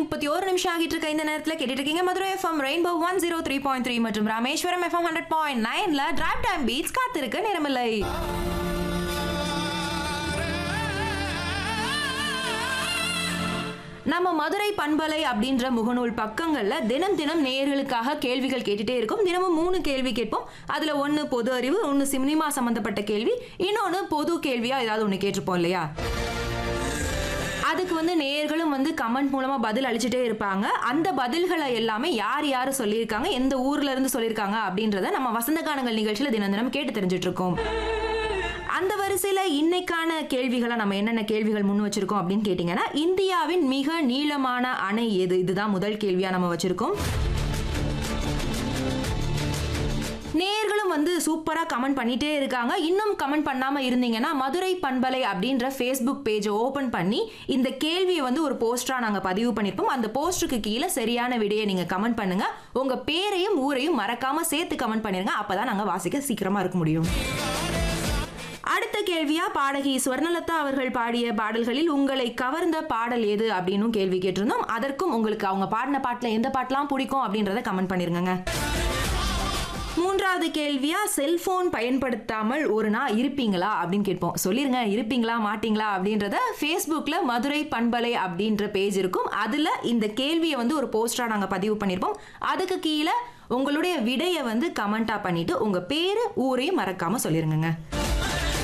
முப்பத்தி ஒரு நிமிஷம் ஆகிட்டு இருக்க இந்த நேரத்தில் கேட்டுட்டு இருக்கீங்க Madurai FM rainbow one zero three point three மற்றும் ராமேஸ்வரம் எஃப்எம் ஹண்ட்ரட் பாயிண்ட் நைன்ல டிரைவ் டைம் பீட்ஸ் காத்திருக்க நேரமில்லை நம்ம மதுரை பண்பலை அப்படின்ற முகநூல் பக்கங்கள்ல தினம் தினம் நேயர்களுக்காக கேள்விகள் கேட்டுட்டே இருக்கும் தினமும் மூணு கேள்வி கேட்போம் அதுல ஒன்னு பொது அறிவு ஒன்னு சினிமா சம்பந்தப்பட்ட கேள்வி இன்னொன்னு பொது கேள்வியா ஏதாவது ஒண்ணு கேட்டிருப்போம் இல்லையா அதுக்கு வந்து நேயர்களும் வந்து கமெண்ட் மூலமா பதில் அளிச்சுட்டே இருப்பாங்க அந்த பதில்களை எல்லாமே யார் யார் சொல்லியிருக்காங்க எந்த ஊர்ல இருந்து சொல்லியிருக்காங்க அப்படின்றத நம்ம வசந்த கானங்கள் நிகழ்ச்சியில தினம் தினம் கேட்டு தெரிஞ்சுட்டு இருக்கோம் அந்த வரிசையில இன்னைக்கான கேள்விகளை நம்ம என்னென்ன கேள்விகள் முன் வச்சிருக்கோம் அப்படின்னு கேட்டிங்கன்னா இந்தியாவின் மிக நீளமான அணை எது இதுதான் முதல் கேள்வியா நம்ம வச்சிருக்கோம் நேர்களும் வந்து சூப்பராக கமெண்ட் பண்ணிட்டே இருக்காங்க இன்னும் கமெண்ட் பண்ணாமல் இருந்தீங்கன்னா மதுரை பண்பலை அப்படின்ற ஃபேஸ்புக் பேஜை ஓப்பன் பண்ணி இந்த கேள்வியை வந்து ஒரு போஸ்டராக நாங்கள் பதிவு பண்ணியிருப்போம் அந்த போஸ்டருக்கு கீழே சரியான விடையை நீங்கள் கமெண்ட் பண்ணுங்க உங்கள் பேரையும் ஊரையும் மறக்காமல் சேர்த்து கமெண்ட் பண்ணிருங்க அப்போ தான் நாங்கள் வாசிக்க சீக்கிரமாக இருக்க முடியும் அடுத்த கேள்வியா பாடகி ஸ்வர்ணலதா அவர்கள் பாடிய பாடல்களில் உங்களை கவர்ந்த பாடல் எது அப்படின்னு கேள்வி கேட்டிருந்தோம் அதற்கும் உங்களுக்கு அவங்க பாடின பாட்டில் எந்த பாட்டெல்லாம் பிடிக்கும் அப்படின்றத கமெண்ட் பண்ணிருங்க மூன்றாவது கேள்வியா செல்போன் பயன்படுத்தாமல் ஒரு நாள் இருப்பீங்களா அப்படின்னு கேட்போம் சொல்லிருங்க இருப்பீங்களா மாட்டீங்களா அப்படின்றத ஃபேஸ்புக்கில் மதுரை பண்பலை அப்படின்ற பேஜ் இருக்கும் அதில் இந்த கேள்வியை வந்து ஒரு போஸ்டராக நாங்கள் பதிவு பண்ணியிருப்போம் அதுக்கு கீழே உங்களுடைய விடையை வந்து கமெண்ட்டாக பண்ணிட்டு உங்கள் பேர் ஊரையும் மறக்காமல் சொல்லிருங்கங்க